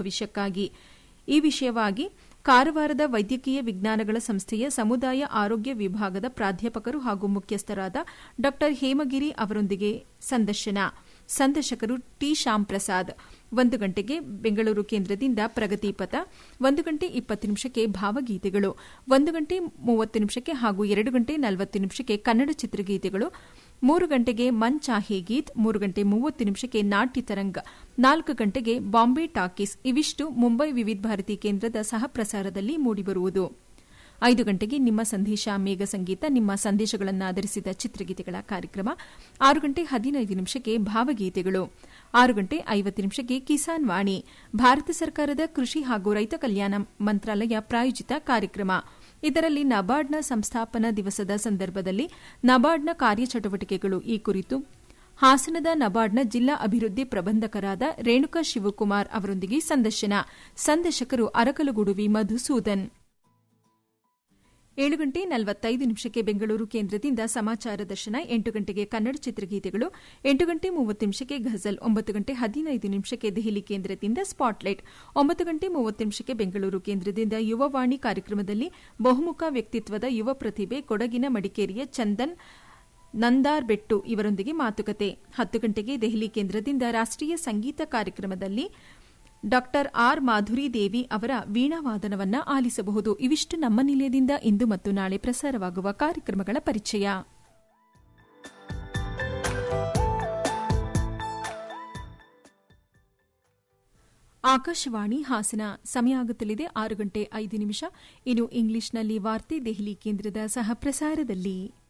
ಭವಿಷ್ಯಕ್ಕಾಗಿ ಈ ವಿಷಯವಾಗಿ ಕಾರವಾರದ ವೈದ್ಯಕೀಯ ವಿಜ್ಞಾನಗಳ ಸಂಸ್ಥೆಯ ಸಮುದಾಯ ಆರೋಗ್ಯ ವಿಭಾಗದ ಪ್ರಾಧ್ಯಾಪಕರು ಹಾಗೂ ಮುಖ್ಯಸ್ಥರಾದ ಡಾ ಹೇಮಗಿರಿ ಅವರೊಂದಿಗೆ ಸಂದರ್ಶನ ಸಂದರ್ಶಕರು ಟಿ ಶ್ಯಾಮ್ ಪ್ರಸಾದ್ ಒಂದು ಗಂಟೆಗೆ ಬೆಂಗಳೂರು ಕೇಂದ್ರದಿಂದ ಪ್ರಗತಿ ಪಥ ಒಂದು ಗಂಟೆ ಇಪ್ಪತ್ತು ನಿಮಿಷಕ್ಕೆ ಭಾವಗೀತೆಗಳು ಒಂದು ಗಂಟೆ ಮೂವತ್ತು ನಿಮಿಷಕ್ಕೆ ಹಾಗೂ ಎರಡು ಗಂಟೆ ನಲವತ್ತು ನಿಮಿಷಕ್ಕೆ ಕನ್ನಡ ಚಿತ್ರಗೀತೆಗಳು ಮೂರು ಗಂಟೆಗೆ ಮನ್ ಚಾಹೆ ಗೀತ್ ಮೂರು ಗಂಟೆ ಮೂವತ್ತು ನಿಮಿಷಕ್ಕೆ ನಾಟ್ಯ ತರಂಗ ನಾಲ್ಕು ಗಂಟೆಗೆ ಬಾಂಬೆ ಟಾಕೀಸ್ ಇವಿಷ್ಟು ಮುಂಬೈ ವಿವಿಧ ಭಾರತಿ ಕೇಂದ್ರದ ಸಹ ಪ್ರಸಾರದಲ್ಲಿ ಮೂಡಿಬರುವುದು ಐದು ಗಂಟೆಗೆ ನಿಮ್ಮ ಸಂದೇಶ ಮೇಘ ಸಂಗೀತ ನಿಮ್ಮ ಸಂದೇಶಗಳನ್ನು ಆಧರಿಸಿದ ಚಿತ್ರಗೀತೆಗಳ ಕಾರ್ಯಕ್ರಮ ಆರು ಗಂಟೆ ಹದಿನೈದು ನಿಮಿಷಕ್ಕೆ ಭಾವಗೀತೆಗಳು ಆರು ಗಂಟೆ ಐವತ್ತು ನಿಮಿಷಕ್ಕೆ ಕಿಸಾನ್ ವಾಣಿ ಭಾರತ ಸರ್ಕಾರದ ಕೃಷಿ ಹಾಗೂ ರೈತ ಕಲ್ಯಾಣ ಮಂತ್ರಾಲಯ ಪ್ರಾಯೋಜಿತ ಕಾರ್ಯಕ್ರಮ ಇದರಲ್ಲಿ ನಬಾರ್ಡ್ನ ಸಂಸ್ಥಾಪನಾ ದಿವಸದ ಸಂದರ್ಭದಲ್ಲಿ ನಬಾರ್ಡ್ನ ಕಾರ್ಯಚಟುವಟಿಕೆಗಳು ಈ ಕುರಿತು ಹಾಸನದ ನಬಾರ್ಡ್ನ ಜಿಲ್ಲಾ ಅಭಿವೃದ್ಧಿ ಪ್ರಬಂಧಕರಾದ ರೇಣುಕಾ ಶಿವಕುಮಾರ್ ಅವರೊಂದಿಗೆ ಸಂದರ್ಶನ ಸಂದರ್ಶಕರು ಅರಕಲಗೂಡುವಿ ಮಧುಸೂದನ್ ಏಳು ಗಂಟೆ ನಲವತ್ತೈದು ನಿಮಿಷಕ್ಕೆ ಬೆಂಗಳೂರು ಕೇಂದ್ರದಿಂದ ಸಮಾಚಾರ ದರ್ಶನ ಎಂಟು ಗಂಟೆಗೆ ಕನ್ನಡ ಚಿತ್ರಗೀತೆಗಳು ಎಂಟು ಗಂಟೆ ಮೂವತ್ತು ನಿಮಿಷಕ್ಕೆ ಘಜಲ್ ಒಂಬತ್ತು ಗಂಟೆ ಹದಿನೈದು ನಿಮಿಷಕ್ಕೆ ದೆಹಲಿ ಕೇಂದ್ರದಿಂದ ಸ್ಪಾಟ್ಲೈಟ್ ಒಂಬತ್ತು ಗಂಟೆ ಮೂವತ್ತು ನಿಮಿಷಕ್ಕೆ ಬೆಂಗಳೂರು ಕೇಂದ್ರದಿಂದ ಯುವವಾಣಿ ಕಾರ್ಯಕ್ರಮದಲ್ಲಿ ಬಹುಮುಖ ವ್ಯಕ್ತಿತ್ವದ ಯುವ ಪ್ರತಿಭೆ ಕೊಡಗಿನ ಮಡಿಕೇರಿಯ ಚಂದನ್ ನಂದಾರ್ ಬೆಟ್ಟು ಇವರೊಂದಿಗೆ ಮಾತುಕತೆ ಹತ್ತು ಗಂಟೆಗೆ ದೆಹಲಿ ಕೇಂದ್ರದಿಂದ ರಾಷ್ಟೀಯ ಸಂಗೀತ ಕಾರ್ಯಕ್ರಮದಲ್ಲಿ ಡಾಕ್ಟರ್ ಆರ್ ಮಾಧುರಿ ದೇವಿ ಅವರ ವೀಣಾವಾದನವನ್ನ ಆಲಿಸಬಹುದು ಇವಿಷ್ಟು ನಮ್ಮ ನಿಲಯದಿಂದ ಇಂದು ಮತ್ತು ನಾಳೆ ಪ್ರಸಾರವಾಗುವ ಕಾರ್ಯಕ್ರಮಗಳ ಪರಿಚಯ ಆಕಾಶವಾಣಿ ಹಾಸನ ಸಮಯ ಆಗುತ್ತಲಿದೆ ಆರು ಗಂಟೆ ಐದು ನಿಮಿಷ ಇನ್ನು ಇಂಗ್ಲಿಷ್ನಲ್ಲಿ ವಾರ್ತೆ ದೆಹಲಿ ಕೇಂದ್ರದ ಸಹ ಪ್ರಸಾರದಲ್ಲಿ